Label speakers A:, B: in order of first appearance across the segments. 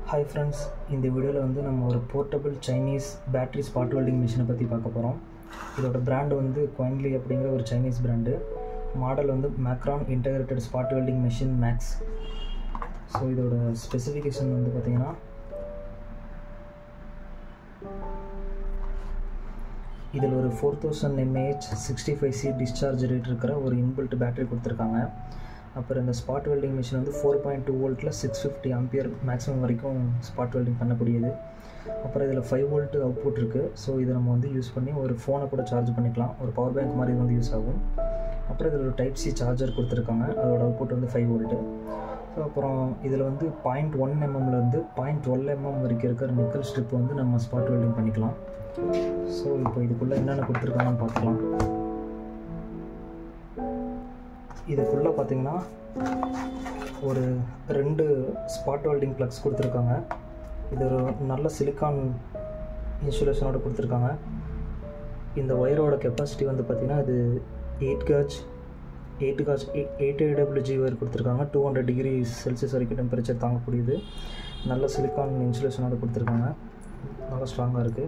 A: hi friends இந்த வீடியோவில் வந்து நம்ம ஒரு portable Chinese battery spot welding மிஷினை பற்றி பார்க்க போகிறோம் இதோட பிராண்டு வந்து குவான்லி அப்படிங்கிற ஒரு சைனீஸ் பிராண்டு மாடல் வந்து மேக்ரான் integrated spot welding machine max so இதோட ஸ்பெசிஃபிகேஷன் வந்து பார்த்திங்கன்னா இதில் ஒரு four thousand M A H sixty five C discharge rate இருக்கிற ஒரு இன்பில்ட் பேட்டரி கொடுத்துருக்காங்க அப்புறம் இந்த ஸ்பாட் வெல்டிங் மிஷின் வந்து ஃபோர் பாயிண்ட் டூ வோல்ட்டில் சிக்ஸ் ஃபிஃப்டி ஆம்பியர் மேக்ஸிமம் வரைக்கும் ஸ்பாட் வெல்டிங் பண்ணக்கூடியது அப்புறம் இதில் ஃபைவ் வோல்ட் அவுட்புட் இருக்குது ஸோ இதை நம்ம வந்து யூஸ் பண்ணி ஒரு ஃபோனை கூட சார்ஜ் பண்ணிக்கலாம் ஒரு பவர் பேங்க் மாதிரி இது வந்து யூஸ் ஆகும் அப்புறம் இதில் ஒரு டைப் சி சார்ஜர் கொடுத்துருக்காங்க அதோட அவுட்புட் வந்து ஃபைவ் வோல்ட்டு ஸோ அப்புறம் இதில் வந்து பாயிண்ட் ஒன் எம்எம்லேருந்து பாயிண்ட் டுவெல் எம்எம் வரைக்கும் இருக்கிற நிக்கல் ஸ்ட்ரிப் வந்து நம்ம ஸ்பாட் வெல்டிங் பண்ணிக்கலாம் ஸோ இப்போ இதுக்குள்ளே என்னென்ன கொடுத்துருக்காங்கன்னு பார்க்கலாம் இதுக்குள்ளே பார்த்தீங்கன்னா ஒரு ரெண்டு ஸ்பாட் வெல்டிங் ப்ளக்ஸ் கொடுத்துருக்காங்க இது ஒரு நல்ல சிலிக்கான் இன்சுலேஷனோட கொடுத்துருக்காங்க இந்த ஒயரோட கெப்பாசிட்டி வந்து பார்த்திங்கன்னா இது eight gauge eight gauge eight A W G wire கொடுத்துருக்காங்க டூ ஹண்ட்ரட் டிகிரி செல்சியஸ் வரைக்கும் டெம்பரேச்சர் தாங்கக்கூடியது நல்ல சிலிக்கான் இன்சுலேஷனோட கொடுத்துருக்காங்க நல்லா ஸ்ட்ராங்காக இருக்குது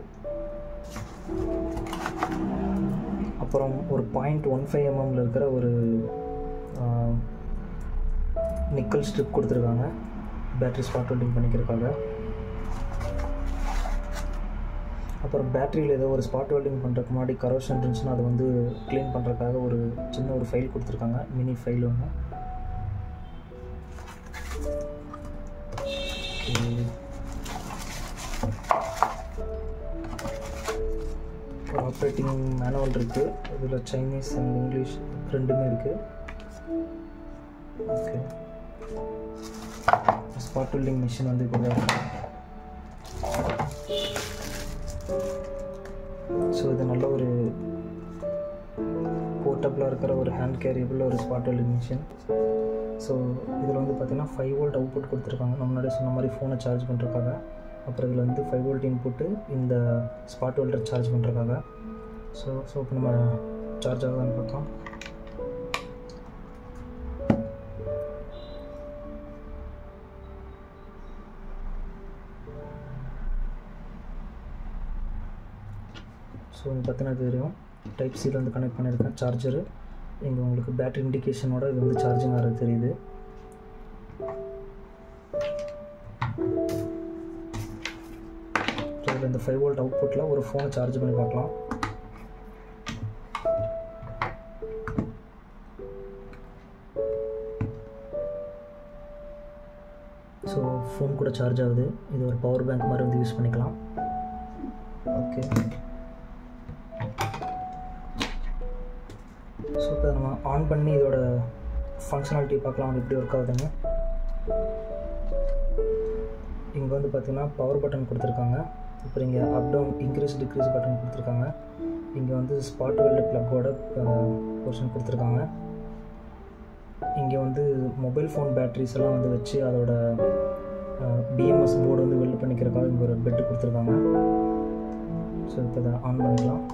A: அப்புறம் ஒரு பாயிண்ட் ஒன் ஃபைவ் எம்எம்ல இருக்கிற ஒரு நிக்கல் ஸ்ட்ரிப் கொடுத்துருக்காங்க பேட்ரி ஸ்பாட் வெல்டிங் பண்ணிக்கிறதுக்காக அப்புறம் பேட்டரியில் ஏதோ ஒரு ஸ்பாட் வெல்டிங் பண்ணுறதுக்கு முன்னாடி கரோஷன் இருந்துச்சுன்னா அதை வந்து க்ளீன் பண்ணுறதுக்காக ஒரு சின்ன ஒரு ஃபைல் கொடுத்துருக்காங்க மினி ஃபைல் ஒன்று ஒரு ஆப்ரேட்டிங் மேனுவல் இருக்குது இதில் சைனீஸ் அண்ட் இங்கிலீஷ் ரெண்டுமே இருக்குது ஓகே ஸ்பாட் வெல்டிங் மிஷின் வந்து இப்போ ஸோ இது நல்ல ஒரு போர்ட்டபிளாக இருக்கிற ஒரு ஹேண்ட் கேரியபிள் ஒரு ஸ்பாட் வெல்டிங் மிஷின் ஸோ இதில் வந்து பார்த்திங்கன்னா ஃபைவ் வோல்ட் அவுட்புட் கொடுத்துருக்காங்க நம்ம முன்னாடி சொன்ன மாதிரி ஃபோனை சார்ஜ் பண்ணுறதுக்காக அப்புறம் இதில் வந்து ஃபைவ் வோல்ட் இன்புட்டு இந்த ஸ்பாட் வெல்டர் சார்ஜ் பண்ணுறதுக்காக ஸோ ஸோ இப்போ நம்ம சார்ஜ் ஆகுதான்னு பார்க்கலாம் ஸோ இங்கே பார்த்தீங்கன்னா தெரியும் டைப் சியில் வந்து கனெக்ட் பண்ணியிருக்கேன் சார்ஜரு இங்கே உங்களுக்கு பேட்டரி இண்டிகேஷனோட இது வந்து சார்ஜிங் ஆகிறது தெரியுது ஸோ இதில் இந்த ஃபைவ் வோல்ட் அவுட்புட்டில் ஒரு ஃபோனை சார்ஜ் பண்ணி பார்க்கலாம் ஸோ ஃபோன் கூட சார்ஜ் ஆகுது இது ஒரு பவர் பேங்க் மாதிரி வந்து யூஸ் பண்ணிக்கலாம் ஓகே ஸோ இப்போ நம்ம ஆன் பண்ணி இதோட ஃபங்க்ஷனாலிட்டி பார்க்கலாம் அது எப்படி ஒர்க் ஆகுதுன்னு இங்கே வந்து பார்த்திங்கன்னா பவர் பட்டன் கொடுத்துருக்காங்க அப்புறம் இங்கே up down increase decrease button கொடுத்துருக்காங்க இங்கே வந்து ஸ்பாட் வெல்டு ப்ளக்கோட போர்ஷன் கொடுத்துருக்காங்க இங்கே வந்து மொபைல் ஃபோன் பேட்ரிஸ் எல்லாம் வந்து வச்சு அதோட பிஎம்எஸ் போர்டு வந்து வெல்ட் பண்ணிக்கிறதுக்காக இங்கே ஒரு பெட்டு கொடுத்துருக்காங்க ஸோ இப்போ இதை ஆன் பண்ணிக்கலாம்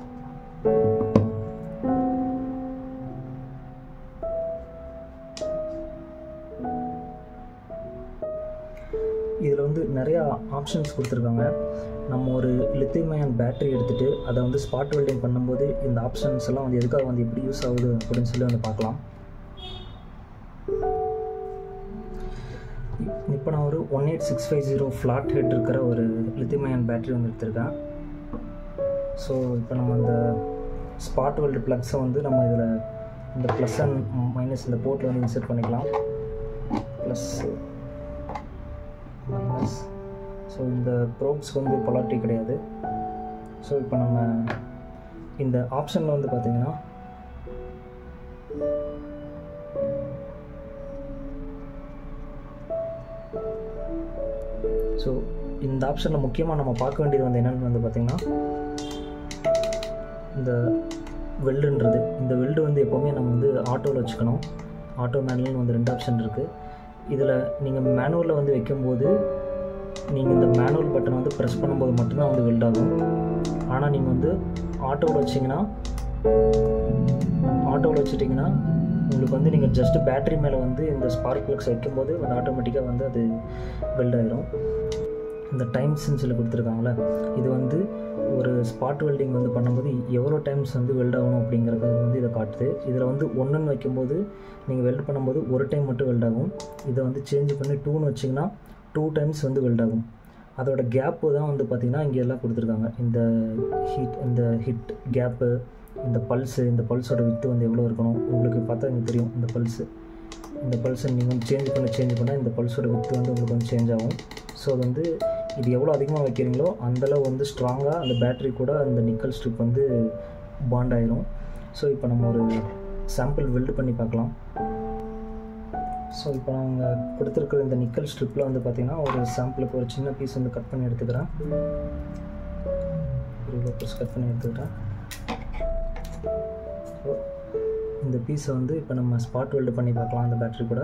A: இதில் வந்து நிறையா ஆப்ஷன்ஸ் கொடுத்துருக்காங்க நம்ம ஒரு லித்தியமயன் பேட்டரி எடுத்துகிட்டு அதை வந்து ஸ்பாட் வெல்டிங் பண்ணும்போது இந்த ஆப்ஷன்ஸ் எல்லாம் வந்து எதுக்காக வந்து எப்படி யூஸ் ஆகுது அப்படின்னு சொல்லி வந்து பார்க்கலாம் இப்போ நான் ஒரு one eight six five zero flat head இருக்கிற ஒரு லித்தியமயன் பேட்டரி வந்து எடுத்திருக்கேன் ஸோ இப்போ நம்ம அந்த ஸ்பாட் வெல்டு ப்ளக்ஸை வந்து நம்ம இதில் இந்த ப்ளஸ் அண்ட் மைனஸ் இந்த போர்ட்டில் வந்து இன்சர்ட் பண்ணிக்கலாம் ப்ளஸ் மைனஸ் ஸோ இந்த ப்ரோப்ஸ்க்கு வந்து பொலாரிட்டி கிடையாது ஸோ இப்போ நம்ம இந்த ஆப்ஷனில் வந்து பார்த்திங்கன்னா ஸோ இந்த ஆப்ஷனில் முக்கியமாக நம்ம பார்க்க வேண்டியது வந்து என்னென்னு வந்து பார்த்திங்கன்னா இந்த வெல்டுன்றது இந்த வெல்டு வந்து எப்போவுமே நம்ம வந்து ஆட்டோவில் வச்சுக்கணும் ஆட்டோ மேனுவல்னு வந்து ரெண்டு ஆப்ஷன் இருக்குது இதில் நீங்கள் மேனுவலில் வந்து வைக்கும்போது நீங்கள் இந்த மேனுவல் பட்டனை வந்து ப்ரெஸ் பண்ணும்போது மட்டும்தான் வந்து வெல்ட் ஆகும் ஆனால் நீங்கள் வந்து ஆட்டோவில் வச்சிங்கன்னா ஆட்டோவில் வச்சுட்டிங்கன்னா உங்களுக்கு வந்து நீங்கள் ஜஸ்ட் பேட்டரி மேலே வந்து இந்த ஸ்பார்க் ப்ளக்ஸ் வைக்கும்போது வந்து ஆட்டோமேட்டிக்காக வந்து அது வெல்ட் ஆயிரும் இந்த டைம்ஸ்ன்னு சொல்லி கொடுத்துருக்காங்களே இது வந்து ஒரு ஸ்பாட் வெல்டிங் வந்து பண்ணும்போது எவ்வளோ டைம்ஸ் வந்து வெல்ட் ஆகணும் அப்படிங்கிறது வந்து இதை காட்டுது இதில் வந்து ஒன்றுன்னு வைக்கும்போது நீங்கள் வெல்ட் பண்ணும்போது ஒரு டைம் மட்டும் வெல்ட் ஆகும் இதை வந்து சேஞ்ச் பண்ணி டூன்னு வச்சிங்கன்னா டூ டைம்ஸ் வந்து வெல்ட் ஆகும் அதோட கேப்பு தான் வந்து பார்த்திங்கன்னா இங்கே எல்லாம் கொடுத்துருக்காங்க இந்த ஹீட் இந்த ஹிட் கேப்பு இந்த பல்ஸு இந்த பல்ஸோட வித்து வந்து எவ்வளோ இருக்கணும் உங்களுக்கு பார்த்தா எனக்கு தெரியும் இந்த பல்ஸு இந்த பல்ஸை நீங்கள் வந்து சேஞ்ச் பண்ண சேஞ்ச் பண்ண இந்த பல்ஸோட வித்து வந்து உங்களுக்கு வந்து சேஞ்ச் ஆகும் ஸோ அது வந்து இது எவ்வளோ அதிகமாக வைக்கிறீங்களோ அந்தளவு வந்து ஸ்ட்ராங்காக அந்த பேட்ரி கூட அந்த நிக்கல் ஸ்ட்ரிப் வந்து பாண்ட் ஆயிரும் ஸோ இப்போ நம்ம ஒரு சாம்பிள் வெல்டு பண்ணி பார்க்கலாம் ஸோ இப்போ நாங்கள் கொடுத்துருக்குற இந்த நிக்கல் ஸ்ட்ரிப்பில் வந்து பார்த்திங்கன்னா ஒரு சாம்பிளுக்கு ஒரு சின்ன பீஸ் வந்து கட் பண்ணி எடுத்துக்கிறேன் ஒரு இவ்வளோ பீஸ் கட் பண்ணி எடுத்துக்கிறேன் ஸோ இந்த பீஸை வந்து இப்போ நம்ம ஸ்பாட் வெல்டு பண்ணி பார்க்கலாம் அந்த பேட்ரி கூட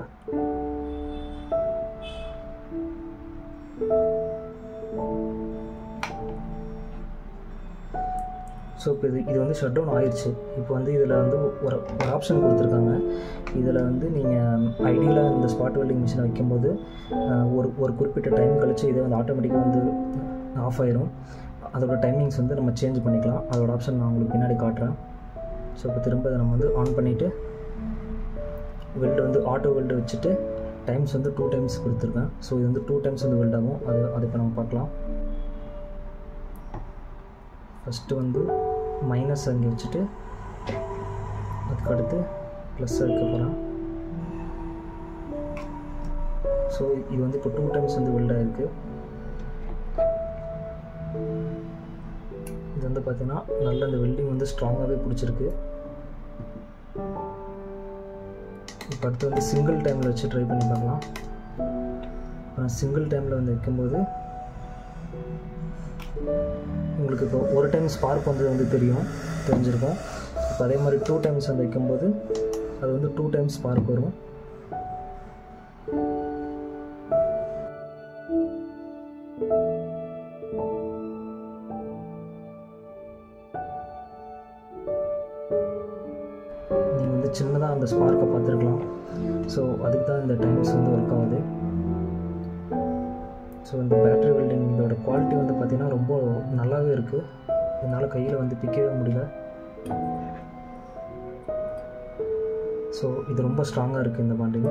A: ஸோ இப்போ இது இது வந்து ஷட் டவுன் ஆயிடுச்சு இப்போ வந்து இதில் வந்து ஒரு ஒரு ஆப்ஷன் கொடுத்துருக்காங்க இதில் வந்து நீங்கள் ஐடியில் இந்த ஸ்பாட் வெல்டிங் மிஷினை வைக்கும்போது அஹ், ஒரு ஒரு குறிப்பிட்ட டைம் கழிச்சு இதை வந்து ஆட்டோமேட்டிக்காக வந்து ஆஃப் ஆயிரும் அதோட டைமிங்ஸ் வந்து நம்ம சேஞ்ச் பண்ணிக்கலாம் அதோட ஆப்ஷன் நான் உங்களுக்கு பின்னாடி காட்டுறேன் ஸோ இப்போ திரும்ப இதை நம்ம வந்து ஆன் பண்ணிவிட்டு வெல்டு வந்து ஆட்டோ வெல்டு வச்சுட்டு டைம்ஸ் வந்து டூ டைம்ஸ் கொடுத்துருக்கேன் ஸோ இது வந்து டூ டைம்ஸ் வந்து வெல்ட் ஆகும் அது அது இப்போ நம்ம பார்க்கலாம் ஃபஸ்ட்டு வந்து மைனஸ் அங்கே வச்சுட்டு அதுக்கு அடுத்து ப்ளஸ் வைக்க போகிறேன் ஸோ இது வந்து இப்போ டூ டைம்ஸ் வந்து வெல்ட் ஆகிருக்கு இது வந்து பார்த்தீங்கன்னா நல்ல அந்த வெல்டிங் வந்து ஸ்ட்ராங்காகவே பிடிச்சிருக்கு இப்போ அடுத்து வந்து சிங்கிள் டைமில் வச்சு ட்ரை பண்ணி பார்க்கலாம் அப்புறம் சிங்கிள் டைமில் வந்து வைக்கும்போது உங்களுக்கு இப்போ ஒரு டைம் ஸ்பார்க் வந்து வந்து தெரியும் தெரிஞ்சிருக்கும் இப்போ அதே மாதிரி டூ டைம்ஸ் வந்து வைக்கும்போது அது வந்து டூ டைம்ஸ் ஸ்பார்க் வரும் நீங்கள் வந்து சின்னதாக அந்த ஸ்பார்க்கை பார்த்துருக்கலாம் ஸோ அதுக்கு தான் இந்த டைம்ஸ் வந்து ஒர்க் ஆகுது ஸோ இந்த பேட்ரி வெல்டிங் இதோட குவாலிட்டி வந்து பார்த்திங்கன்னா ரொம்ப நல்லாவே இருக்குது என்னால் கையில் வந்து பிக்கவே முடியல ஸோ இது ரொம்ப ஸ்ட்ராங்காக இருக்குது இந்த பாண்டிங்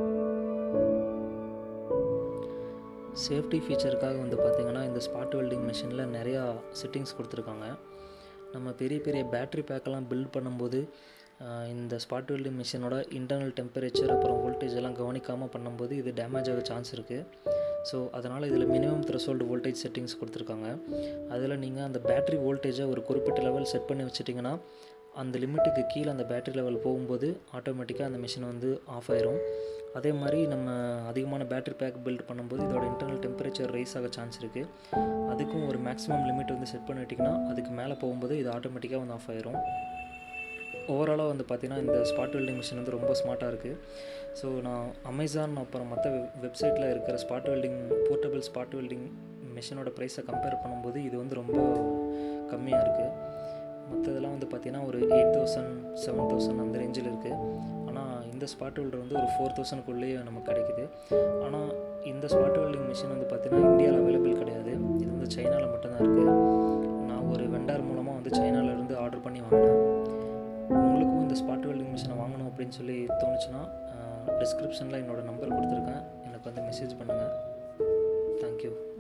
A: சேஃப்டி ஃபீச்சருக்காக வந்து பார்த்திங்கன்னா இந்த ஸ்பாட் வெல்டிங் மிஷினில் நிறையா செட்டிங்ஸ் கொடுத்துருக்காங்க நம்ம பெரிய பெரிய பேட்ரி பேக்கெல்லாம் பில்ட் பண்ணும்போது ஆஹ், இந்த ஸ்பாட் வெல்டிங் மிஷினோட இன்டர்னல் டெம்பரேச்சர் அப்புறம் வோல்டேஜ் எல்லாம் கவனிக்காமல் பண்ணும்போது இது டேமேஜ் ஆக சான்ஸ் இருக்குது ஸோ அதனால் இதில் மினிமம் த்ரெஷோல்டு வோல்டேஜ் செட்டிங்ஸ் கொடுத்துருக்காங்க அதில் நீங்கள் அந்த பேட்டரி வோல்டேஜை ஒரு குறிப்பிட்ட லெவல் செட் பண்ணி வச்சிட்டிங்கன்னா அந்த லிமிட்டுக்கு கீழே அந்த பேட்டரி லெவல் போகும்போது ஆட்டோமேட்டிக்காக அந்த மிஷின் வந்து ஆஃப் ஆயிரும் அதே மாதிரி நம்ம அதிகமான பேட்டரி பேக் பில்ட் பண்ணும்போது இதோட இன்டர்னல் டெம்பரேச்சர் ரைஸ் ஆக சான்ஸ் இருக்குது அதுக்கும் ஒரு மேக்ஸிமம் லிமிட் வந்து செட் பண்ணிட்டிங்கன்னா அதுக்கு மேலே போகும்போது இது ஆட்டோமேட்டிக்காக வந்து ஆஃப் ஆயிரும் ஓவராலாக வந்து பார்த்தீங்கன்னா இந்த ஸ்பாட் வெல்டிங் மிஷின் வந்து ரொம்ப ஸ்மார்ட்டாக இருக்குது ஸோ நான் அமேசான் அப்புறம் மற்ற வெப்சைட்டில் இருக்கிற spot welding portable spot welding மிஷினோட ப்ரைஸை கம்பேர் பண்ணும்போது இது வந்து ரொம்ப கம்மியாக இருக்குது மற்றதெல்லாம் வந்து பார்த்தீங்கன்னா ஒரு எயிட் தௌசண்ட் செவன் தௌசண்ட் அந்த ரேஞ்சில் இருக்குது ஆனால் இந்த ஸ்பாட் வெல்டர் வந்து ஒரு ஃபோர் தௌசண்ட்குள்ளேயே நமக்கு கிடைக்குது ஆனால் இந்த ஸ்பாட் வெல்டிங் மிஷின் வந்து பார்த்தீங்கன்னா இந்தியாவில் அவைலபிள் கிடையாது இது வந்து சைனாவில் மட்டும்தான் இருக்குது நான் ஒரு வெண்டார் மூலமாக வந்து சைனால இருந்து ஆர்டர் பண்ணி வாங்கினேன் உங்களுக்கும் இந்த ஸ்பாட் வெல்டிங் மிஷினை வாங்கணும் அப்படின்னு சொல்லி தோணுச்சுன்னா டிஸ்கிரிப்ஷனில் என்னோடய நம்பர் கொடுத்துருக்கேன் எனக்கு வந்து மெசேஜ் பண்ணுங்கள் தேங்க்யூ